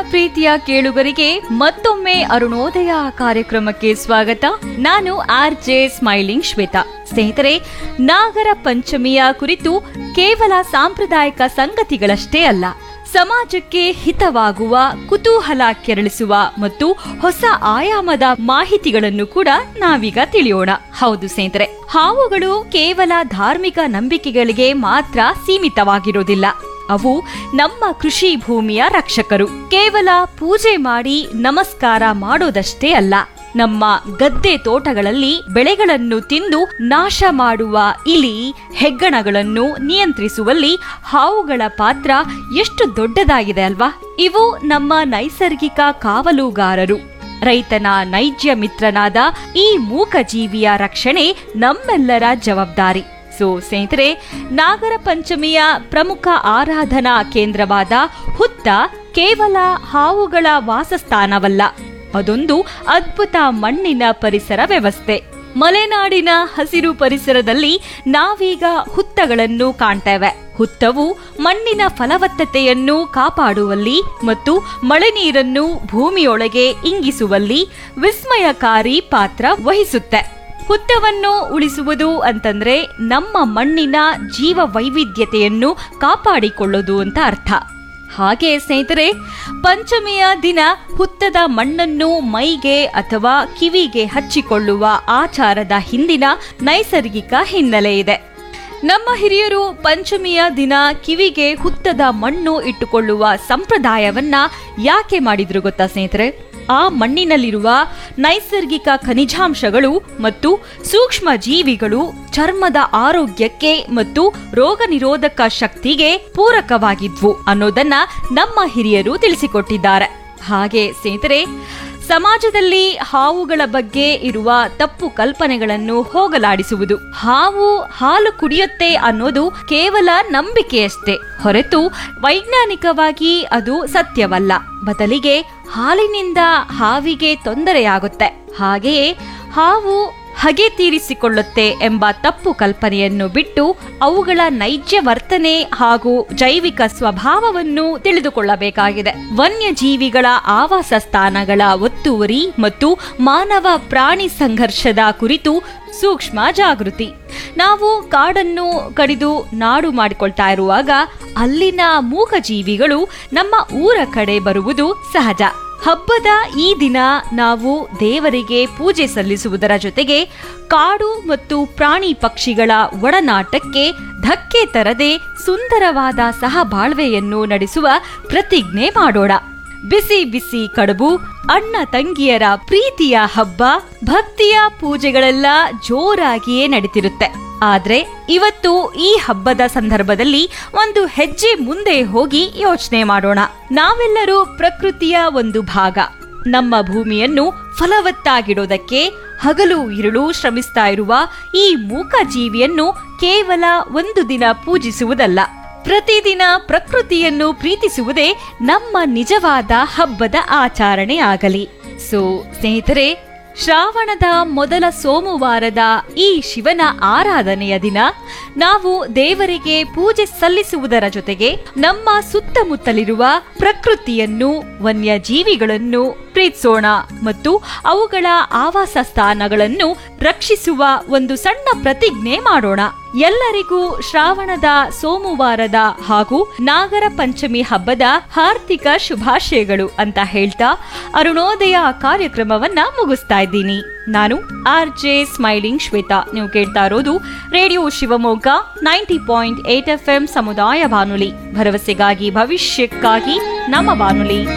ಪ್ರೀತಿಯ ಕೇಳುಗರಿಗೆ ಮತ್ತೊಮ್ಮೆ ಅರುಣೋದಯ ಕಾರ್ಯಕ್ರಮಕ್ಕೆ ಸ್ವಾಗತ ನಾನು ಆರ್ ಜೆ ಸ್ಮೈಲಿಂಗ್ ಶ್ವೇತಾ ಸ್ನೇಹಿತರೆ ನಾಗರ ಪಂಚಮಿಯ ಕುರಿತು ಕೇವಲ ಸಾಂಪ್ರದಾಯಿಕ ಸಂಗತಿಗಳಷ್ಟೇ ಅಲ್ಲ ಸಮಾಜಕ್ಕೆ ಹಿತವಾಗುವ ಕುತೂಹಲ ಕೆರಳಿಸುವ ಮತ್ತು ಹೊಸ ಆಯಾಮದ ಮಾಹಿತಿಗಳನ್ನು ಕೂಡ ನಾವೀಗ ತಿಳಿಯೋಣ ಹೌದು ಸ್ನೇಹಿತರೆ ಹಾವುಗಳು ಕೇವಲ ಧಾರ್ಮಿಕ ನಂಬಿಕೆಗಳಿಗೆ ಮಾತ್ರ ಸೀಮಿತವಾಗಿರೋದಿಲ್ಲ ಅವು ನಮ್ಮ ಕೃಷಿ ಭೂಮಿಯ ರಕ್ಷಕರು ಕೇವಲ ಪೂಜೆ ಮಾಡಿ ನಮಸ್ಕಾರ ಮಾಡೋದಷ್ಟೇ ಅಲ್ಲ ನಮ್ಮ ಗದ್ದೆ ತೋಟಗಳಲ್ಲಿ ಬೆಳೆಗಳನ್ನು ತಿಂದು ನಾಶ ಮಾಡುವ ಇಲಿ ಹೆಗ್ಗಣಗಳನ್ನು ನಿಯಂತ್ರಿಸುವಲ್ಲಿ ಹಾವುಗಳ ಪಾತ್ರ ಎಷ್ಟು ದೊಡ್ಡದಾಗಿದೆ ಅಲ್ವಾ ಇವು ನಮ್ಮ ನೈಸರ್ಗಿಕ ಕಾವಲುಗಾರರು ರೈತನ ನೈಜ ಮಿತ್ರನಾದ ಈ ಮೂಕಜೀವಿಯ ರಕ್ಷಣೆ ನಮ್ಮೆಲ್ಲರ ಜವಾಬ್ದಾರಿ ಸೊ ಸ್ನೇಹಿತರೆ ನಾಗರ ಪಂಚಮಿಯ ಪ್ರಮುಖ ಆರಾಧನಾ ಕೇಂದ್ರವಾದ ಹುತ್ತ ಕೇವಲ ಹಾವುಗಳ ವಾಸಸ್ಥಾನವಲ್ಲ ಅದೊಂದು ಅದ್ಭುತ ಮಣ್ಣಿನ ಪರಿಸರ ವ್ಯವಸ್ಥೆ ಮಲೆನಾಡಿನ ಹಸಿರು ಪರಿಸರದಲ್ಲಿ ನಾವೀಗ ಹುತ್ತಗಳನ್ನು ಕಾಣ್ತೇವೆ ಹುತ್ತವು ಮಣ್ಣಿನ ಫಲವತ್ತತೆಯನ್ನು ಕಾಪಾಡುವಲ್ಲಿ ಮತ್ತು ಮಳೆ ನೀರನ್ನು ಭೂಮಿಯೊಳಗೆ ಇಂಗಿಸುವಲ್ಲಿ ವಿಸ್ಮಯಕಾರಿ ಪಾತ್ರ ವಹಿಸುತ್ತೆ ಹುತ್ತವನ್ನು ಉಳಿಸುವುದು ಅಂತಂದ್ರೆ ನಮ್ಮ ಮಣ್ಣಿನ ಜೀವ ವೈವಿಧ್ಯತೆಯನ್ನು ಕಾಪಾಡಿಕೊಳ್ಳೋದು ಅಂತ ಅರ್ಥ ಹಾಗೆ ಸ್ನೇಹಿತರೆ ಪಂಚಮಿಯ ದಿನ ಹುತ್ತದ ಮಣ್ಣನ್ನು ಮೈಗೆ ಅಥವಾ ಕಿವಿಗೆ ಹಚ್ಚಿಕೊಳ್ಳುವ ಆಚಾರದ ಹಿಂದಿನ ನೈಸರ್ಗಿಕ ಹಿನ್ನೆಲೆ ಇದೆ ನಮ್ಮ ಹಿರಿಯರು ಪಂಚಮಿಯ ದಿನ ಕಿವಿಗೆ ಹುತ್ತದ ಮಣ್ಣು ಇಟ್ಟುಕೊಳ್ಳುವ ಸಂಪ್ರದಾಯವನ್ನ ಯಾಕೆ ಮಾಡಿದ್ರು ಗೊತ್ತಾ ಸ್ನೇಹಿತರೆ ಆ ಮಣ್ಣಿನಲ್ಲಿರುವ ನೈಸರ್ಗಿಕ ಖನಿಜಾಂಶಗಳು ಮತ್ತು ಸೂಕ್ಷ್ಮ ಜೀವಿಗಳು ಚರ್ಮದ ಆರೋಗ್ಯಕ್ಕೆ ಮತ್ತು ರೋಗ ನಿರೋಧಕ ಶಕ್ತಿಗೆ ಪೂರಕವಾಗಿದ್ವು ಅನ್ನೋದನ್ನ ನಮ್ಮ ಹಿರಿಯರು ತಿಳಿಸಿಕೊಟ್ಟಿದ್ದಾರೆ ಹಾಗೆ ಸ್ನೇಹಿತರೆ ಸಮಾಜದಲ್ಲಿ ಹಾವುಗಳ ಬಗ್ಗೆ ಇರುವ ತಪ್ಪು ಕಲ್ಪನೆಗಳನ್ನು ಹೋಗಲಾಡಿಸುವುದು ಹಾವು ಹಾಲು ಕುಡಿಯುತ್ತೆ ಅನ್ನೋದು ಕೇವಲ ನಂಬಿಕೆಯಷ್ಟೇ ಹೊರತು ವೈಜ್ಞಾನಿಕವಾಗಿ ಅದು ಸತ್ಯವಲ್ಲ ಬದಲಿಗೆ ಹಾಲಿನಿಂದ ಹಾವಿಗೆ ತೊಂದರೆಯಾಗುತ್ತೆ ಹಾಗೆಯೇ ಹಾವು ಹಗೆ ತೀರಿಸಿಕೊಳ್ಳುತ್ತೆ ಎಂಬ ತಪ್ಪು ಕಲ್ಪನೆಯನ್ನು ಬಿಟ್ಟು ಅವುಗಳ ನೈಜ ವರ್ತನೆ ಹಾಗೂ ಜೈವಿಕ ಸ್ವಭಾವವನ್ನು ತಿಳಿದುಕೊಳ್ಳಬೇಕಾಗಿದೆ ವನ್ಯಜೀವಿಗಳ ಆವಾಸ ಸ್ಥಾನಗಳ ಒತ್ತುವರಿ ಮತ್ತು ಮಾನವ ಪ್ರಾಣಿ ಸಂಘರ್ಷದ ಕುರಿತು ಸೂಕ್ಷ್ಮ ಜಾಗೃತಿ ನಾವು ಕಾಡನ್ನು ಕಡಿದು ನಾಡು ಮಾಡಿಕೊಳ್ತಾ ಇರುವಾಗ ಅಲ್ಲಿನ ಮೂಕಜೀವಿಗಳು ನಮ್ಮ ಊರ ಕಡೆ ಬರುವುದು ಸಹಜ ಹಬ್ಬದ ಈ ದಿನ ನಾವು ದೇವರಿಗೆ ಪೂಜೆ ಸಲ್ಲಿಸುವುದರ ಜೊತೆಗೆ ಕಾಡು ಮತ್ತು ಪ್ರಾಣಿ ಪಕ್ಷಿಗಳ ಒಡನಾಟಕ್ಕೆ ಧಕ್ಕೆ ತರದೆ ಸುಂದರವಾದ ಸಹಬಾಳ್ವೆಯನ್ನು ನಡೆಸುವ ಪ್ರತಿಜ್ಞೆ ಮಾಡೋಣ ಬಿಸಿ ಬಿಸಿ ಕಡುಬು ಅಣ್ಣ ತಂಗಿಯರ ಪ್ರೀತಿಯ ಹಬ್ಬ ಭಕ್ತಿಯ ಪೂಜೆಗಳೆಲ್ಲ ಜೋರಾಗಿಯೇ ನಡೀತಿರುತ್ತೆ ಆದ್ರೆ ಇವತ್ತು ಈ ಹಬ್ಬದ ಸಂದರ್ಭದಲ್ಲಿ ಒಂದು ಹೆಜ್ಜೆ ಮುಂದೆ ಹೋಗಿ ಯೋಚನೆ ಮಾಡೋಣ ನಾವೆಲ್ಲರೂ ಪ್ರಕೃತಿಯ ಒಂದು ಭಾಗ ನಮ್ಮ ಭೂಮಿಯನ್ನು ಫಲವತ್ತಾಗಿಡೋದಕ್ಕೆ ಹಗಲು ಇರುಳು ಶ್ರಮಿಸ್ತಾ ಇರುವ ಈ ಮೂಕ ಜೀವಿಯನ್ನು ಕೇವಲ ಒಂದು ದಿನ ಪೂಜಿಸುವುದಲ್ಲ ಪ್ರತಿದಿನ ಪ್ರಕೃತಿಯನ್ನು ಪ್ರೀತಿಸುವುದೇ ನಮ್ಮ ನಿಜವಾದ ಹಬ್ಬದ ಆಚರಣೆ ಆಗಲಿ ಸೊ ಸ್ನೇಹಿತರೆ ಶ್ರಾವಣದ ಮೊದಲ ಸೋಮವಾರದ ಈ ಶಿವನ ಆರಾಧನೆಯ ದಿನ ನಾವು ದೇವರಿಗೆ ಪೂಜೆ ಸಲ್ಲಿಸುವುದರ ಜೊತೆಗೆ ನಮ್ಮ ಸುತ್ತಮುತ್ತಲಿರುವ ಪ್ರಕೃತಿಯನ್ನು ವನ್ಯಜೀವಿಗಳನ್ನು ಪ್ರೀತಿಸೋಣ ಮತ್ತು ಅವುಗಳ ಆವಾಸ ಸ್ಥಾನಗಳನ್ನು ರಕ್ಷಿಸುವ ಒಂದು ಸಣ್ಣ ಪ್ರತಿಜ್ಞೆ ಮಾಡೋಣ ಎಲ್ಲರಿಗೂ ಶ್ರಾವಣದ ಸೋಮವಾರದ ಹಾಗೂ ನಾಗರ ಪಂಚಮಿ ಹಬ್ಬದ ಹಾರ್ದಿಕ ಶುಭಾಶಯಗಳು ಅಂತ ಹೇಳ್ತಾ ಅರುಣೋದಯ ಕಾರ್ಯಕ್ರಮವನ್ನ ಮುಗಿಸ್ತಾ ಇದ್ದೀನಿ ನಾನು ಆರ್ ಜೆ ಸ್ಮೈಲಿಂಗ್ ಶ್ವೇತಾ ನೀವು ಕೇಳ್ತಾ ಇರೋದು radio Shivamogga ninety point eight F M ಸಮುದಾಯ ಬಾನುಲಿ ಭರವಸೆಗಾಗಿ ಭವಿಷ್ಯಕ್ಕಾಗಿ ನಮ್ಮ ಬಾನುಲಿ